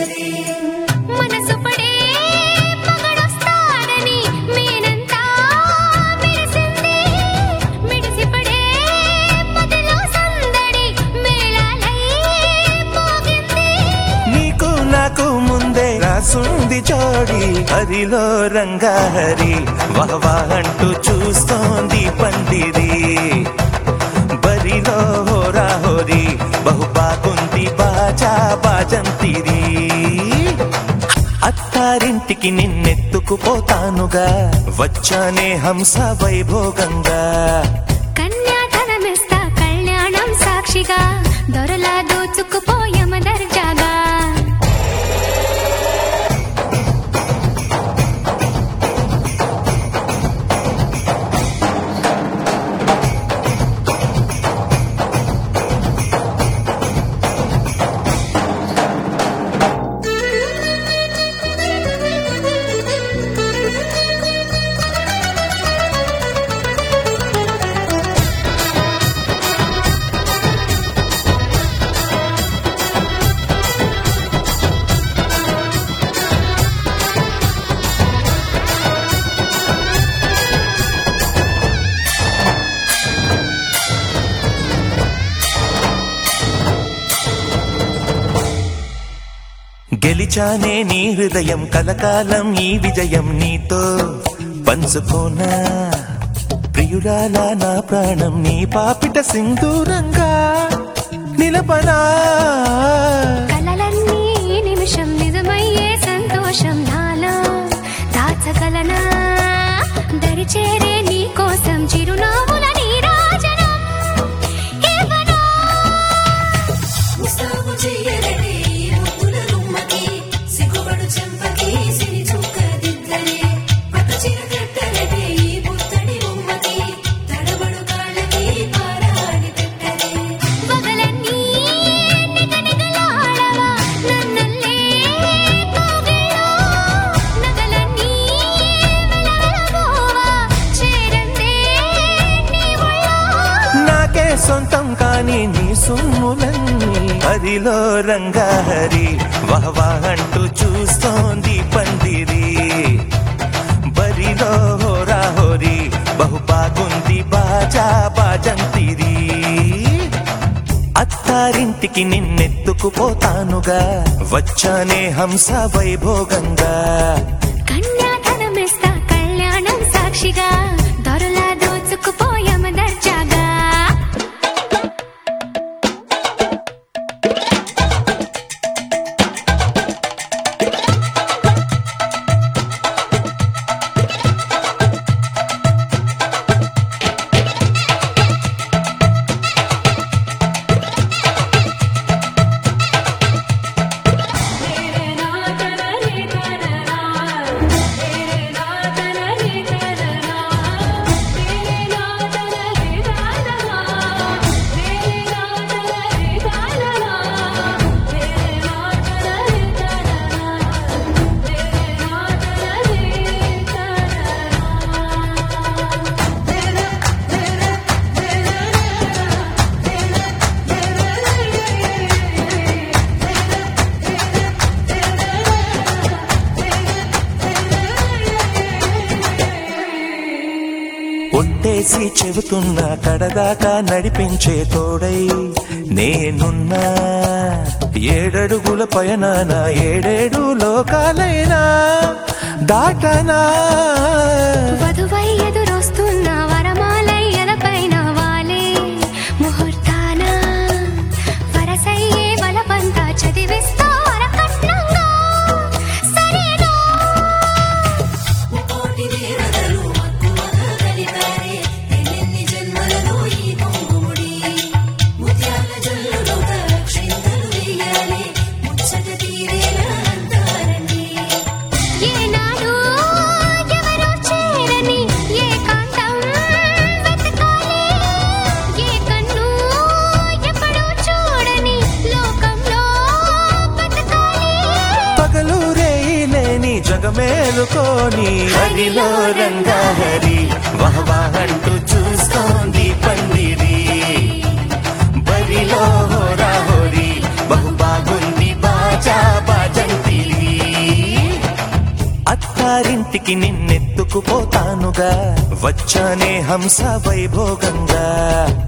మనసు పడే పగడొస్తాడని మేనంతా మెరిసింది మిడిసిపడే పదిలో సందడి మేళాలై మోగింది నీకు నాకు ముందే రాసుంది జోడి హరిలో రంగాహరి వహవా అంటూ చూస్తోంది పందిరి బరిలో హోరా హోరి బహు బాగుంది బాజా బాజంతిరి అత్తారింటికి నిన్నెత్తుకుపోతానుగా వచ్చానే హంస వైభోగంగా కన్యాధనమిస్తా కళ్యాణం సాక్షిగా దొరలా దోచుకుపోయమ దర్జాగా గెలిచానే నీ హృదయం కలకాలం ఈ విజయం నీతో పంచుకోనా ప్రియురాలా నా ప్రాణం నీ పాపిట సింధూరంగా నిలపనా కలలన్నీ ఈ నిమిషం నిజమయ్యే సంతోషం నాలో దాచగలనా దరిచేరే నీ కోసం చిరునవ్వుల నీరాజనం ఇవ్వనా ముస్తాబు చెయ్యరటే ఈ ముద్దుల గుమ్మకి సిగ్గుపడు చెంపకి సిరి చుక్క దిద్దరే పక్క చీర కట్టరటే ఈ పుత్తడి బొమ్మకి తడబడు కాళ్ళకి పారాడి పెట్టరే పగలన్నీ నిగనిగలాడవా నన్నల్లే కోగిలో నగలన్నీ వెలవెలబోవా చేరందే నీ ఒళ్ళో నాకే సొంతం కాని నీ సొమ్ములన్నీ హరిలో రంగాహరి వహవా అంటూ చూస్తోంది పందిరి బరిలో హోరా హోరి బహు బాగుంది బాజా బాజంతిరి అత్తారింటికి నిన్నెత్తుకుపోతానుగా వచ్చానే హంస వైభోగంగా కన్యాధనమిస్తా కళ్యాణం సాక్షిగా దొరలా దోచుకుపోయమ దర్జాగా तेरे ना करने करना तेरे ना करने करना तेरे ना करने करना तेरे ना करने करना तेरे ना करने करना तेरे ना ఒట్టేసి చెబుతున్నా కడదాకా నడిపించే తోడై నేనున్నా ఏడడుగుల పయనాన ఏడేడు లోకాలైనా దాటనా వధువై ఎదురొస్తున్న వరమాలయ్యలపైన వాలే ముహూర్తాన వరసయ్యే బలపంతా చదివిస్తా వరకట్నంగా సరేనా కోటి దేవతలు మక్కువగా కలిపారే ఎన్నెన్ని జన్మలలో ఈ పొంగుముడి ముత్యాల జల్లులుగా క్షింతలు వేయాలి ముచ్చట తీరేలా అంటారండి ఏనాడు ఎవరో చేరని ఏకాంతం వెతకాలి ఏ కన్ను ఎప్పుడూ చూడని లోకంలో బతకాలి పగలు రేయి లేని జగమేలుకోని హరిలో రంగాహరి వహవా అంటూ చూస్తోంది పందిరి బరిలో హోరా హోరి బహు బాగుంది బాజా బాజంతి పైకి నిన్నెత్తుకుపోతానుగా వచ్చానే హంస వైభోగంగా